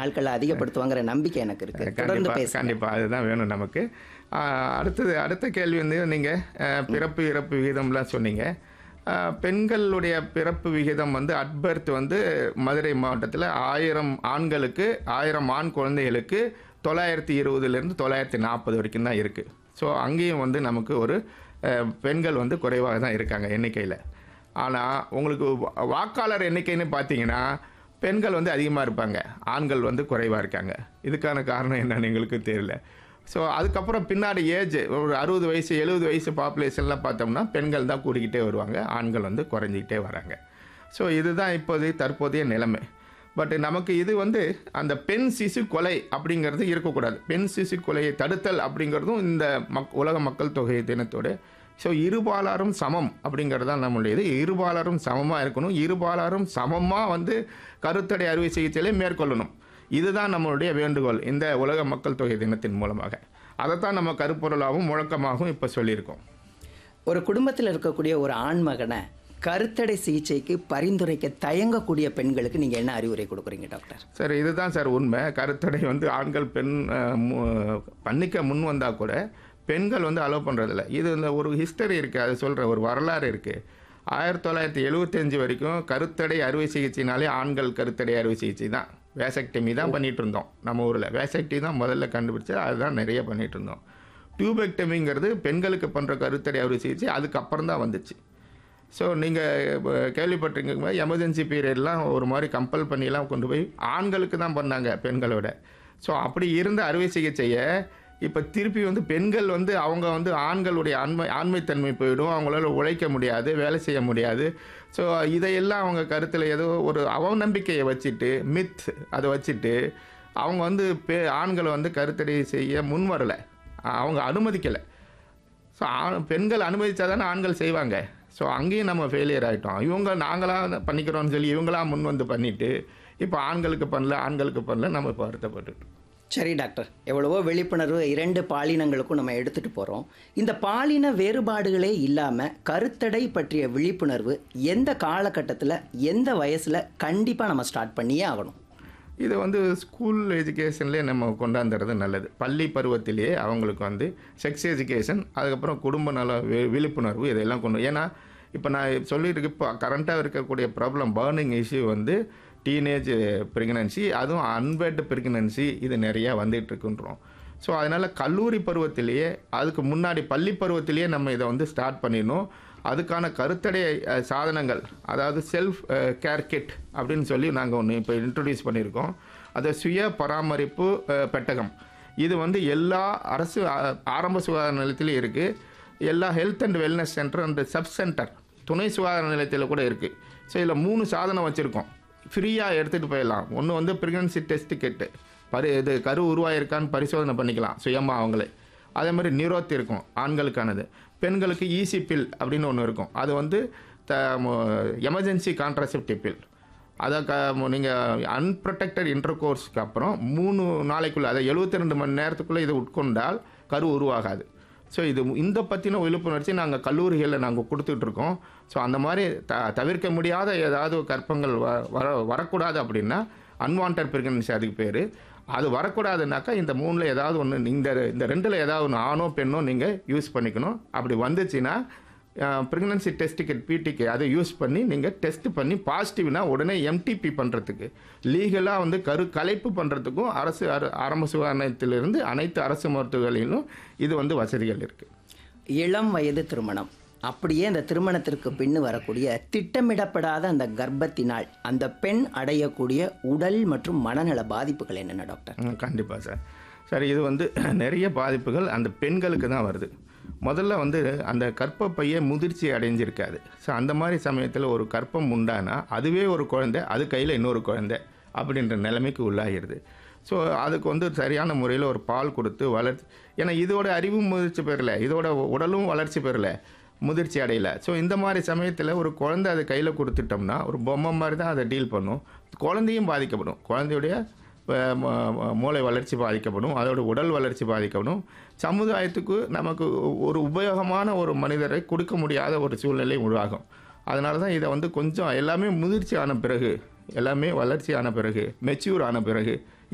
நாட்களை அதிகப்படுத்துவாங்கிற நம்பிக்கை எனக்கு இருக்கு தொடர்ந்து கண்டிப்பாக பேசுங்க கண்டிப்பாக அதுதான் வேணும் நமக்கு ஆஹ் அடுத்தது அடுத்த கேள்வி வந்து நீங்கள் பிறப்பு இறப்பு விகிதம்லாம் சொன்னீங்க ஆஹ் பெண்களுடைய பிறப்பு விகிதம் வந்து அட்பர்த் வந்து மதுரை மாவட்டத்தில் ஆயிரம் ஆண்களுக்கு ஆயிரம் ஆண் குழந்தைகளுக்கு தொள்ளாயிரத்தி இருபதுலேருந்து தொள்ளாயிரத்தி நாற்பது வரைக்கும் தான் இருக்குது ஸோ அங்கேயும் வந்து நமக்கு ஒரு ஆஹ் பெண்கள் வந்து குறைவாக தான் இருக்காங்க எண்ணிக்கையில் ஆனால் உங்களுக்கு வா- வாக்காளர் எண்ணிக்கைன்னு பார்த்தீங்கன்னா பெண்கள் வந்து அதிகமாக இருப்பாங்க ஆண்கள் வந்து குறைவாக இருக்காங்க இதுக்கான காரணம் என்னன்னு எங்களுக்கு தெரியல ஸோ அதுக்கப்புறம் பின்னாடி ஏஜ் ஒரு அறுபது வயசு எழுபது வயசு பாப்புலேஷன்லாம் பார்த்தோம்னா பெண்கள் தான் கூடிக்கிட்டே வருவாங்க ஆண்கள் வந்து குறைஞ்சிக்கிட்டே வராங்க ஸோ இதுதான் இப்போது தற்போதைய நிலைமை பட் நமக்கு இது வந்து அந்த பெண் சிசு கொலை அப்படிங்கிறது இருக்கக்கூடாது பெண் சிசு கொலையை தடுத்தல் அப்படிங்கிறதும் இந்த மக் உலக மக்கள் தொகை தினத்தோட ஸோ இருபாலாரும் சமம் அப்படிங்கிறது தான் நம்மளுடையது இருபாலாரும் சமமாக இருக்கணும் இருபாலாரும் சமமாக வந்து கருத்தடை அறுவை சிகிச்சையிலே மேற்கொள்ளணும் இதுதான் நம்மளுடைய வேண்டுகோள் இந்த உலக மக்கள் தொகை தினத்தின் மூலமாக அதைத்தான் நம்ம கருப்பொருளாகவும் முழக்கமாகவும் இப்போ சொல்லியிருக்கோம் ஒரு குடும்பத்தில் இருக்கக்கூடிய ஒரு ஆண் மகனை கருத்தடை சிகிச்சைக்கு பரிந்துரைக்க தயங்கக்கூடிய பெண்களுக்கு நீங்க என்ன அறிவுரை கொடுக்குறீங்க டாக்டர் சார் இதுதான் சார் உண்மை கருத்தடை வந்து ஆண்கள் பெண் அஹ், மு- பண்ணிக்க முன் வந்தால் கூட பெண்கள் வந்து அலோவ் பண்ணுறதில்ல இது இந்த ஒரு ஹிஸ்டரி இருக்குது அது சொல்கிற ஒரு வரலாறு இருக்குது ஆயிரத்தி தொள்ளாயிரத்தி எழுபத்தஞ்சு வரைக்கும் கருத்தடை அறுவை சிகிச்சைனாலே ஆண்கள் கருத்தடை அறுவை சிகிச்சை தான் வேசக்டமி தான் பண்ணிட்டு இருந்தோம் நம்ம ஊரில் வேசக்டி தான் முதல்ல கண்டுபிடிச்சு அதுதான் நிறைய பண்ணிட்டு இருந்தோம் டியூபெக்டமிங்கிறது பெண்களுக்கு பண்ணுற கருத்தடை அறுவை சிகிச்சை அதுக்கப்புறம் தான் வந்துச்சு ஸோ நீங்கள் கேள்விப்பட்டிருக்கீங்க எமர்ஜென்சி பீரியட்லாம் ஒரு மாதிரி கம்பல் பண்ணிலாம் கொண்டு போய் ஆண்களுக்கு தான் பண்ணாங்க பெண்களோட ஸோ அப்படி இருந்த அறுவை சிகிச்சையை இப்போ திருப்பி வந்து பெண்கள் வந்து அவங்க வந்து ஆண்களுடைய ஆண்மை ஆண்மைத்தன்மை போயிடும் அவங்களால உழைக்க முடியாது வேலை செய்ய முடியாது ஸோ இதையெல்லாம் அவங்க கருத்தில் ஏதோ ஒரு அவநம்பிக்கையை வச்சுட்டு மித் அதை வச்சுட்டு அவங்க வந்து பெ ஆண்களை வந்து கருத்தடை செய்ய முன் வரலை அவங்க அனுமதிக்கலை ஸோ பெண்கள் அனுமதிச்சா தானே ஆண்கள் செய்வாங்க ஸோ அங்கேயும் நம்ம ஃபெயிலியர் ஆகிட்டோம் இவங்க நாங்களாக பண்ணிக்கிறோம்னு சொல்லி இவங்களா முன் வந்து பண்ணிட்டு இப்போ ஆண்களுக்கு பண்ணல ஆண்களுக்கு பண்ணல நம்ம இப்போ வருத்தப்பட்டுட்டோம் சரி டாக்டர் எவ்வளவோ விழிப்புணர்வு இரண்டு பாலினங்களுக்கும் நம்ம எடுத்துட்டு போறோம் இந்த பாலின வேறுபாடுகளே இல்லாம கருத்தடை பற்றிய விழிப்புணர்வு எந்த காலகட்டத்தில் எந்த வயசுல கண்டிப்பா நம்ம ஸ்டார்ட் பண்ணியே ஆகணும் இது வந்து ஸ்கூல் எஜுகேஷன்லேயே நம்ம கொண்டாந்துறது நல்லது பள்ளி பருவத்திலேயே அவங்களுக்கு வந்து செக்ஸ் எஜுகேஷன் அதுக்கப்புறம் குடும்ப நல வி- விழிப்புணர்வு இதெல்லாம் கொண்டு ஏன்னா இப்போ நான் சொல்லிட்டு இப்போ கரண்ட்டாக இருக்கக்கூடிய ப்ராப்ளம் பர்னிங் இஷ்யூ வந்து டீனேஜ் ப்ரெக்னன்சி அதுவும் அன்வெட் ப்ரெக்னன்சி இது நிறையா வந்துட்டு இருக்குன்றோம் ஸோ அதனால் கல்லூரி பருவத்திலேயே அதுக்கு முன்னாடி பள்ளி பருவத்திலேயே நம்ம இதை வந்து ஸ்டார்ட் பண்ணிடணும் அதுக்கான கருத்தடை அஹ், சாதனங்கள் அதாவது செல்ஃப் கேர் கிட் அப்படின்னு சொல்லி நாங்கள் ஒன்று இப்போ இன்ட்ரடியூஸ் பண்ணியிருக்கோம் அது சுய பராமரிப்பு அஹ், பெட்டகம் இது வந்து எல்லா அரசு அஹ், ஆரம்ப சுகாதார நிலையத்திலையும் இருக்குது எல்லா health and wellness center and sub center துணை சுகாதார நிலையத்தில் கூட இருக்குது ஸோ இதில் மூணு சாதனம் வச்சுருக்கோம் ஃப்ரீயாக எடுத்துகிட்டு போயிடலாம் ஒன்று வந்து ப்ரெக்னன்சி டெஸ்ட் கிட்டு பரி இது கரு உருவாயிருக்கான்னு பரிசோதனை பண்ணிக்கலாம் சுயமாக அவங்களே அதே மாதிரி நிரோத் இருக்கும் ஆண்களுக்கானது பெண்களுக்கு ஈசி பில் அப்படின்னு ஒன்று இருக்கும் அது வந்து த எமர்ஜென்சி கான்ட்ராசெப்டிவ் பில் அதை க நீங்கள் அன்ப்ரொடெக்டட் இன்டர்கோர்ஸ்க்கு அப்புறம் மூணு நாளைக்குள்ளே அதை எழுபத்தி ரெண்டு மணி நேரத்துக்குள்ளே இதை உட்கொண்டால் கரு உருவாகாது ஸோ இது இந்த பற்றின விழிப்புணர்ச்சி நாங்கள் கல்லூரிகளில் நாங்கள் கொடுத்துட்ருக்கோம் ஸோ அந்த மாதிரி த தவிர்க்க முடியாத ஏதாவது கற்பங்கள் வ வர வரக்கூடாது அப்படின்னா அன்வான்ட் பிரெக்னன்சி அதுக்கு பேர் அது வரக்கூடாதுனாக்கா இந்த மூணில் ஏதாவது ஒன்று இந்த இந்த ரெண்டில் ஏதாவது ஒன்று ஆணோ பெண்ணோ நீங்கள் யூஸ் பண்ணிக்கணும் அப்படி வந்துச்சுன்னா ப்ரெக்னன்சி டெஸ்ட் கிட் பிடிக்கு அதை யூஸ் பண்ணி நீங்கள் டெஸ்ட் பண்ணி பாசிட்டிவ்னா உடனே எம்டிபி பண்ணுறதுக்கு லீகலாக வந்து கரு கலைப்பு பண்ணுறதுக்கும் அரசு அர- ஆரம்ப சுகாதாரத்திலிருந்து அனைத்து அரசு மருத்துவர்களிலும் இது வந்து வசதிகள் இருக்குது இளம் வயது திருமணம் அப்படியே அந்த திருமணத்திற்கு பின்னு வரக்கூடிய திட்டமிடப்படாத அந்த கர்ப்பத்தினால் அந்த பெண் அடையக்கூடிய உடல் மற்றும் மனநல பாதிப்புகள் என்னென்ன டாக்டர் கண்டிப்பாக சார் சார் இது வந்து நிறைய பாதிப்புகள் அந்த பெண்களுக்கு தான் வருது முதல்ல வந்து அந்த கர்ப்பப்பையே முதிர்ச்சி அடைஞ்சிருக்காது ஸோ அந்த மாதிரி சமயத்தில் ஒரு கர்ப்பம் உண்டானா அதுவே ஒரு குழந்தை அது கையில் இன்னொரு குழந்தை அப்படின்ற நிலைமைக்கு உள்ளாகிடுது ஸோ அதுக்கு வந்து சரியான முறையில் ஒரு பால் கொடுத்து வளர்ச்சி ஏன்னா இதோட அறிவும் முதிர்ச்சி பெறல இதோட உடலும் வளர்ச்சி பெறல முதிர்ச்சி அடையல ஸோ இந்த மாதிரி சமயத்தில் ஒரு குழந்தை அதை கையில் கொடுத்துட்டோம்னா ஒரு பொம்மை மாதிரி தான் அதை டீல் பண்ணும் குழந்தையும் பாதிக்கப்படும் குழந்தையுடைய அஹ், ம- ம- மூளை வளர்ச்சி பாதிக்கப்படும் அதோட உடல் வளர்ச்சி பாதிக்கப்படும் சமுதாயத்துக்கு நமக்கு ஒரு உபயோகமான ஒரு மனிதரை கொடுக்க முடியாத ஒரு சூழ்நிலை உருவாகும் அதனால தான் இதை வந்து கொஞ்சம் எல்லாமே முதிர்ச்சி ஆன பிறகு எல்லாமே வளர்ச்சி ஆன பிறகு மெச்சூர் ஆன பிறகு